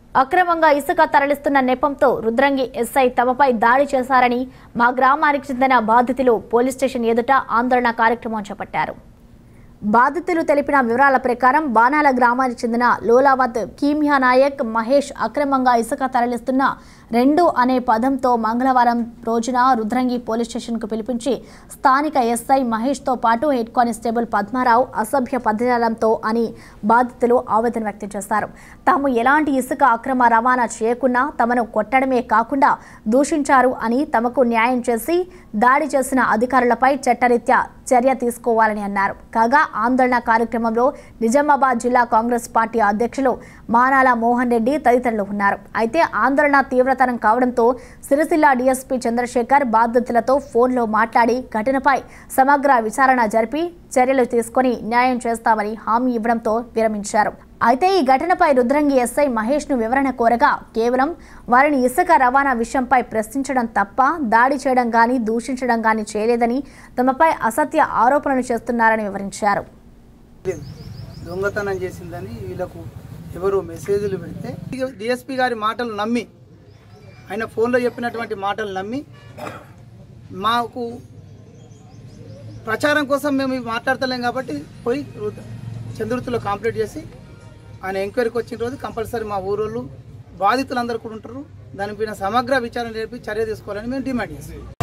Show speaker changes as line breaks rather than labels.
అక్రమంగా ఇసుక తరలిస్తున్న నెపంతో రుద్రంగి ఎస్ఐ తమపై దాడి చేశారని మా గ్రామానికి చెందిన బాధితులు పోలీస్ స్టేషన్ ఎదుట ఆందోళన కార్యక్రమం చేపట్టారు బాధితులు తెలిపిన వివరాల ప్రకారం బాణాల గ్రామానికి చెందిన లోలావత్ కీమియా నాయక్ మహేష్ అక్రమంగా ఇసుక తరలిస్తున్న రెండు అనే పదంతో మంగళవారం రోజున రుద్రంగి పోలీస్ స్టేషన్కు పిలిపించి స్థానిక ఎస్ఐ మహేష్తో పాటు హెడ్ కానిస్టేబుల్ పద్మారావు అసభ్య పదజాలంతో అని బాధితులు ఆవేదన వ్యక్తం చేశారు తాము ఎలాంటి ఇసుక అక్రమ రవాణా చేయకున్నా తమను కొట్టడమే కాకుండా దూషించారు అని తమకు న్యాయం చేసి దాడి చేసిన అధికారులపై చట్టరీత్యా చర్య తీసుకోవాలని అన్నారు కాగా ఆందోళన కార్యక్రమంలో నిజామాబాద్ జిల్లా కాంగ్రెస్ పార్టీ అధ్యక్షులు మానాల మోహన్ రెడ్డి తదితరులు ఉన్నారు అయితే ఆందోళన తీవ్రతరం కావడంతో సిరిసిల్ల డీఎస్పీ చంద్రశేఖర్ బాధితులతో ఫోన్లో మాట్లాడి ఘటనపై సమగ్ర విచారణ జరిపి చర్యలు తీసుకొని న్యాయం చేస్తామని హామీ ఇవ్వడంతో విరమించారు అయితే ఈ ఘటనపై రుద్రంగి ఎస్ఐ మహేష్ ను వివరణ కోరగా కేవలం వారిని ఇసుక రవాణా విషయంపై ప్రశ్నించడం తప్ప దాడి చేయడం గాని దూషించడం గాని చేయలేదని తమపై అసత్య ఆరోపణలు చేస్తున్నారని వివరించారు
లేదు. దొంగతనం చేసిందని వీళ్ళకు ఎవరు మెసేజ్లు పెడితే డిఎస్పి గారి మాటలు నమ్మి ఆయన ఫోన్లో చెప్పినటువంటి మాటలు నమ్మి మాకు ప్రచారం కోసం మేము ఇవి మాట్లాడతలేం కాబట్టి పోయి రు- చంద్రుతిలో కంప్లీట్ చేసి ఆయన ఎంక్వైరీకి వచ్చిన రోజు కంపల్సరీ మా ఊరోళ్ళు బాధితులందరూ కూడా ఉంటారు దానిపైన సమగ్ర విచారణ జరిపి చర్య తీసుకోవాలని మేము డిమాండ్ చేస్తాం